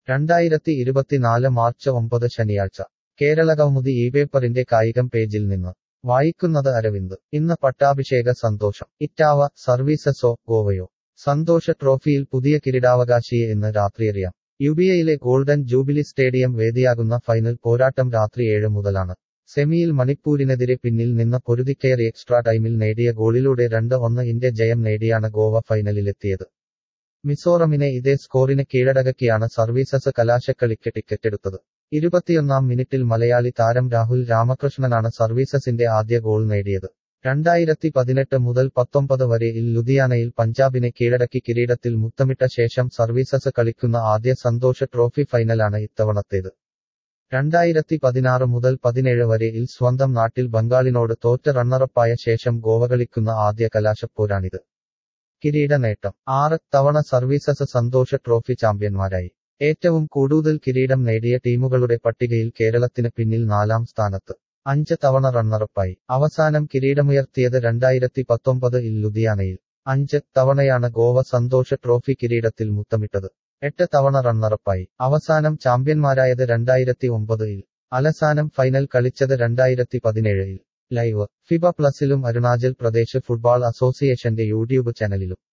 രണ്ടായിരത്തി ഇരുപത്തിനാല് മാർച്ച് ഒമ്പത് ശനിയാഴ്ച കേരള കൗമുദി ഈ പേപ്പറിന്റെ കായികം പേജിൽ നിന്ന് വായിക്കുന്നത് അരവിന്ദ് ഇന്ന് പട്ടാഭിഷേക സന്തോഷം ഇറ്റാവ സർവീസസോ ഗോവയോ സന്തോഷ ട്രോഫിയിൽ പുതിയ കിരീടാവകാശിയെ ഇന്ന് രാത്രിയറിയാം യുബിയയിലെ ഗോൾഡൻ ജൂബിലി സ്റ്റേഡിയം വേദിയാകുന്ന ഫൈനൽ പോരാട്ടം രാത്രി ഏഴ് മുതലാണ് സെമിയിൽ മണിപ്പൂരിനെതിരെ പിന്നിൽ നിന്ന് പൊരുതിക്കയറി എക്സ്ട്രാ ടൈമിൽ നേടിയ ഗോളിലൂടെ രണ്ട് ഒന്ന് ഇന്റെ ജയം നേടിയാണ് ഗോവ ഫൈനലിലെത്തിയത് മിസോറമിനെ ഇതേ സ്കോറിന് കീഴടക്കിയാണ് സർവീസസ് കലാശക്കളിക്ക് ടിക്കറ്റെടുത്തത് ഇരുപത്തിയൊന്നാം മിനിറ്റിൽ മലയാളി താരം രാഹുൽ രാമകൃഷ്ണനാണ് സർവീസസിന്റെ ആദ്യ ഗോൾ നേടിയത് രണ്ടായിരത്തി പതിനെട്ട് മുതൽ പത്തൊമ്പത് വരെ ഇൽ ലുധിയാനയിൽ പഞ്ചാബിനെ കീഴടക്കി കിരീടത്തിൽ മുത്തമിട്ട ശേഷം സർവീസസ് കളിക്കുന്ന ആദ്യ സന്തോഷ ട്രോഫി ഫൈനലാണ് ഇത്തവണത്തേത് രണ്ടായിരത്തി പതിനാറ് മുതൽ പതിനേഴ് വരെ ഇൽ സ്വന്തം നാട്ടിൽ ബംഗാളിനോട് തോറ്റ റണ്ണറപ്പായ ശേഷം ഗോവ കളിക്കുന്ന ആദ്യ കലാശപ്പോരാണിത് കിരീട നേട്ടം ആറ് തവണ സർവീസസ് സന്തോഷ ട്രോഫി ചാമ്പ്യന്മാരായി ഏറ്റവും കൂടുതൽ കിരീടം നേടിയ ടീമുകളുടെ പട്ടികയിൽ കേരളത്തിന് പിന്നിൽ നാലാം സ്ഥാനത്ത് അഞ്ച് തവണ റണ്ണറപ്പായി അവസാനം കിരീടമുയർത്തിയത് രണ്ടായിരത്തി പത്തൊമ്പത് ഇൽ ലുധിയാനയിൽ അഞ്ച് തവണയാണ് ഗോവ സന്തോഷ ട്രോഫി കിരീടത്തിൽ മുത്തമിട്ടത് എട്ട് തവണ റണ്ണറപ്പായി അവസാനം ചാമ്പ്യന്മാരായത് രണ്ടായിരത്തി ഒമ്പതിൽ അവസാനം ഫൈനൽ കളിച്ചത് രണ്ടായിരത്തി പതിനേഴിൽ ലൈവ് ഫിബ പ്ലസിലും അരുണാചൽ പ്രദേശ് ഫുട്ബോൾ അസോസിയേഷന്റെ യൂട്യൂബ് ചാനലിലും